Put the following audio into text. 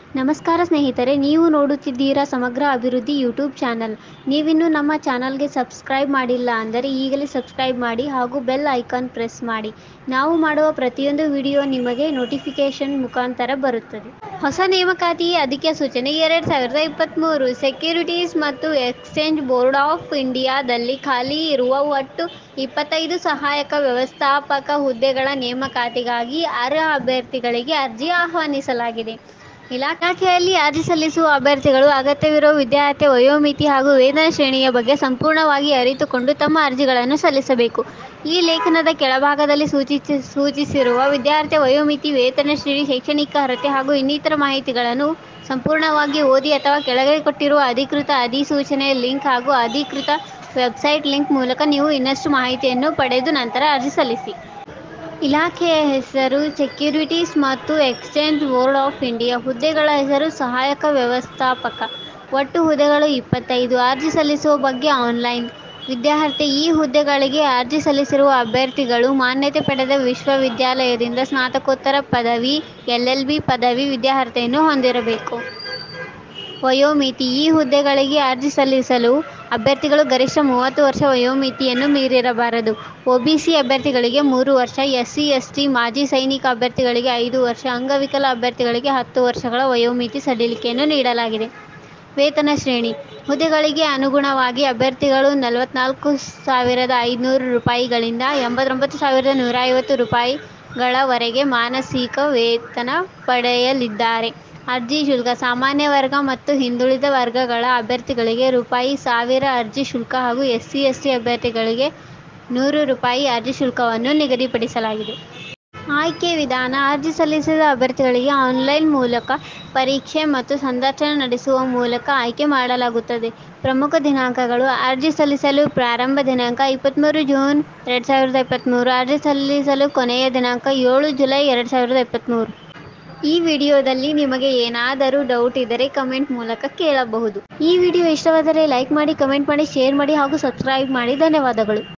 ನಮಸ್ಕಾರ ಸ್ನೇಹಿತರೆ ನೀವು ನೋಡುತ್ತಿದ್ದೀರಾ ಸಮಗ್ರ ಅಭಿವೃದ್ಧಿ ಯೂಟ್ಯೂಬ್ ಚಾನಲ್ ನೀವಿನ್ನೂ ನಮ್ಮ ಚಾನಲ್ಗೆ ಸಬ್ಸ್ಕ್ರೈಬ್ ಮಾಡಿಲ್ಲ ಅಂದರೆ ಈಗಲೇ ಸಬ್ಸ್ಕ್ರೈಬ್ ಮಾಡಿ ಹಾಗೂ ಬೆಲ್ ಐಕಾನ್ ಪ್ರೆಸ್ ಮಾಡಿ ನಾವು ಮಾಡುವ ಪ್ರತಿಯೊಂದು ವಿಡಿಯೋ ನಿಮಗೆ ನೋಟಿಫಿಕೇಶನ್ ಮುಖಾಂತರ ಬರುತ್ತದೆ ಹೊಸ ನೇಮಕಾತಿ ಅಧಿಸೂಚನೆ ಎರಡು ಸಾವಿರದ ಇಪ್ಪತ್ತ್ಮೂರು ಸೆಕ್ಯೂರಿಟೀಸ್ ಮತ್ತು ಎಕ್ಸ್ಚೇಂಜ್ ಬೋರ್ಡ್ ಆಫ್ ಇಂಡಿಯಾದಲ್ಲಿ ಖಾಲಿ ಇರುವ ಒಟ್ಟು ಇಪ್ಪತ್ತೈದು ಸಹಾಯಕ ವ್ಯವಸ್ಥಾಪಕ ಹುದ್ದೆಗಳ ನೇಮಕಾತಿಗಾಗಿ ಅರ್ಹ ಅಭ್ಯರ್ಥಿಗಳಿಗೆ ಅರ್ಜಿ ಆಹ್ವಾನಿಸಲಾಗಿದೆ ಇಲಾಖೆಯಲ್ಲಿ ಅರ್ಜಿ ಸಲ್ಲಿಸುವ ಅಭ್ಯರ್ಥಿಗಳು ಅಗತ್ಯವಿರುವ ವಿದ್ಯಾರ್ಹತೆ ವಯೋಮಿತಿ ಹಾಗೂ ವೇತನ ಶ್ರೇಣಿಯ ಬಗ್ಗೆ ಸಂಪೂರ್ಣವಾಗಿ ಅರಿತುಕೊಂಡು ತಮ್ಮ ಅರ್ಜಿಗಳನ್ನು ಸಲ್ಲಿಸಬೇಕು ಈ ಲೇಖನದ ಕೆಳಭಾಗದಲ್ಲಿ ಸೂಚಿಸಿ ಸೂಚಿಸಿರುವ ವಿದ್ಯಾರ್ಹತೆ ವಯೋಮಿತಿ ವೇತನ ಶ್ರೇಣಿ ಶೈಕ್ಷಣಿಕ ಅರ್ಹತೆ ಹಾಗೂ ಇನ್ನಿತರ ಮಾಹಿತಿಗಳನ್ನು ಸಂಪೂರ್ಣವಾಗಿ ಓದಿ ಅಥವಾ ಕೆಳಗೆ ಕೊಟ್ಟಿರುವ ಅಧಿಕೃತ ಅಧಿಸೂಚನೆಯ ಲಿಂಕ್ ಹಾಗೂ ಅಧಿಕೃತ ವೆಬ್ಸೈಟ್ ಲಿಂಕ್ ಮೂಲಕ ನೀವು ಇನ್ನಷ್ಟು ಮಾಹಿತಿಯನ್ನು ಪಡೆದು ನಂತರ ಅರ್ಜಿ ಸಲ್ಲಿಸಿ ಇಲಾಖೆಯ ಹೆಸರು ಸೆಕ್ಯೂರಿಟೀಸ್ ಮತ್ತು ಎಕ್ಸ್ಚೇಂಜ್ ಬೋರ್ಡ್ ಆಫ್ ಇಂಡಿಯಾ ಹುದ್ದೆಗಳ ಹೆಸರು ಸಹಾಯಕ ವ್ಯವಸ್ಥಾಪಕ ಒಟ್ಟು ಹುದ್ದೆಗಳು ಇಪ್ಪತ್ತೈದು ಅರ್ಜಿ ಸಲ್ಲಿಸುವ ಬಗ್ಗೆ ಆನ್ಲೈನ್ ವಿದ್ಯಾರ್ಹತೆ ಈ ಹುದ್ದೆಗಳಿಗೆ ಅರ್ಜಿ ಸಲ್ಲಿಸಿರುವ ಅಭ್ಯರ್ಥಿಗಳು ಮಾನ್ಯತೆ ಪಡೆದ ವಿಶ್ವವಿದ್ಯಾಲಯದಿಂದ ಸ್ನಾತಕೋತ್ತರ ಪದವಿ ಎಲ್ಎಲ್ಬಿ ಪದವಿ ವಿದ್ಯಾರ್ಹತೆಯನ್ನು ಹೊಂದಿರಬೇಕು ವಯೋಮಿತಿ ಈ ಹುದ್ದೆಗಳಿಗೆ ಅರ್ಜಿ ಸಲ್ಲಿಸಲು ಅಭ್ಯರ್ಥಿಗಳು ಗರಿಷ್ಠ ಮೂವತ್ತು ವರ್ಷ ವಯೋಮಿತಿಯನ್ನು ಮೀರಿರಬಾರದು ಒಬಿಸಿ ಅಭ್ಯರ್ಥಿಗಳಿಗೆ ಮೂರು ವರ್ಷ ಎಸ್ಸಿ ಎಸ್ಟಿ ಮಾಜಿ ಸೈನಿಕ ಅಭ್ಯರ್ಥಿಗಳಿಗೆ ಐದು ವರ್ಷ ಅಂಗವಿಕಲ ಅಭ್ಯರ್ಥಿಗಳಿಗೆ ಹತ್ತು ವರ್ಷಗಳ ವಯೋಮಿತಿ ಸಡಿಲಿಕೆಯನ್ನು ನೀಡಲಾಗಿದೆ ವೇತನ ಶ್ರೇಣಿ ಹುದ್ದೆಗಳಿಗೆ ಅನುಗುಣವಾಗಿ ಅಭ್ಯರ್ಥಿಗಳು ನಲವತ್ನಾಲ್ಕು ಸಾವಿರದ ಐದುನೂರು ರೂಪಾಯಿಗಳಿಂದ ಎಂಬತ್ತೊಂಬತ್ತು ಸಾವಿರದ ನೂರ ಐವತ್ತು ರೂಪಾಯಿಗಳವರೆಗೆ ಮಾಸಿಕ ವೇತನ ಪಡೆಯಲಿದ್ದಾರೆ ಅರ್ಜಿ ಶುಲ್ಕ ಸಾಮಾನ್ಯ ವರ್ಗ ಮತ್ತು ಹಿಂದುಳಿದ ವರ್ಗಗಳ ಅಭ್ಯರ್ಥಿಗಳಿಗೆ ರೂಪಾಯಿ ಸಾವಿರ ಅರ್ಜಿ ಶುಲ್ಕ ಹಾಗೂ ಎಸ್ಸಿ ಎಸ್ಟಿ ಅಭ್ಯರ್ಥಿಗಳಿಗೆ ನೂರು ರೂಪಾಯಿ ಅರ್ಜಿ ಶುಲ್ಕವನ್ನು ನಿಗದಿಪಡಿಸಲಾಗಿದೆ ಆಯ್ಕೆ ವಿಧಾನ ಅರ್ಜಿ ಸಲ್ಲಿಸಿದ ಅಭ್ಯರ್ಥಿಗಳಿಗೆ ಆನ್ಲೈನ್ ಮೂಲಕ ಪರೀಕ್ಷೆ ಮತ್ತು ಸಂದರ್ಶನ ನಡೆಸುವ ಮೂಲಕ ಆಯ್ಕೆ ಮಾಡಲಾಗುತ್ತದೆ ಪ್ರಮುಖ ದಿನಾಂಕಗಳು ಅರ್ಜಿ ಸಲ್ಲಿಸಲು ಪ್ರಾರಂಭ ದಿನಾಂಕ ಇಪ್ಪತ್ತ್ಮೂರು ಜೂನ್ ಎರಡು ಸಾವಿರದ ಇಪ್ಪತ್ತ್ಮೂರು ಅರ್ಜಿ ಸಲ್ಲಿಸಲು ಕೊನೆಯ ದಿನಾಂಕ ಏಳು ಜುಲೈ ಎರಡು ಸಾವಿರದ ಇಪ್ಪತ್ತ್ಮೂರು ಈ ವಿಡಿಯೋದಲ್ಲಿ ನಿಮಗೆ ಏನಾದರೂ ಡೌಟ್ ಇದ್ದರೆ ಕಮೆಂಟ್ ಮೂಲಕ ಕೇಳಬಹುದು ಈ ವಿಡಿಯೋ ಇಷ್ಟವಾದರೆ ಲೈಕ್ ಮಾಡಿ ಕಮೆಂಟ್ ಮಾಡಿ ಶೇರ್ ಮಾಡಿ ಹಾಗೂ ಸಬ್ಸ್ಕ್ರೈಬ್ ಮಾಡಿ ಧನ್ಯವಾದಗಳು